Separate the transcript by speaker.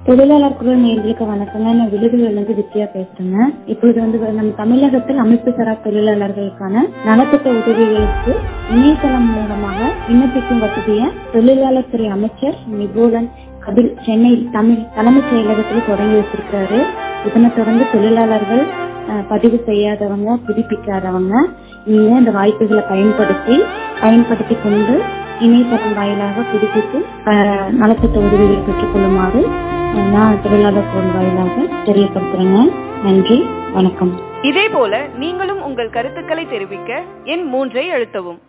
Speaker 1: தொழிலாளர் குரல் நேர்களுக்கு வணக்கங்க நான் விழுதுகளிலிருந்து வித்யா பேசுறேங்க இப்பொழுது வந்து நம்ம தமிழகத்தில் அமைப்பு சாரா தொழிலாளர்களுக்கான நலத்திட்ட உதவிகளுக்கு இணையதளம் மூலமாக விண்ணப்பிக்கும் வசதியை தொழிலாளர் துறை அமைச்சர் நிபோலன் கபில் சென்னை தமிழ் தலைமைச் செயலகத்தில் தொடங்கி வச்சிருக்காரு இதனை தொடர்ந்து தொழிலாளர்கள் அஹ், பதிவு செய்யாதவங்க புதுப்பிக்காதவங்க நீங்க இந்த வாய்ப்புகளை பயன்படுத்தி பயன்படுத்தி கொண்டு இணையதளம் வாயிலாக புதுப்பித்து அஹ், நலத்திட்ட உதவிகளை பெற்றுக்கொள்ளுமாறு அஹ், நான் தொழிலாளர் பொருள் வாயிலாக தெரியப்படுத்துறேங்க நன்றி வணக்கம்
Speaker 2: இதேபோல நீங்களும் உங்கள் கருத்துக்களை தெரிவிக்க எண் மூன்றை அழுத்தவும்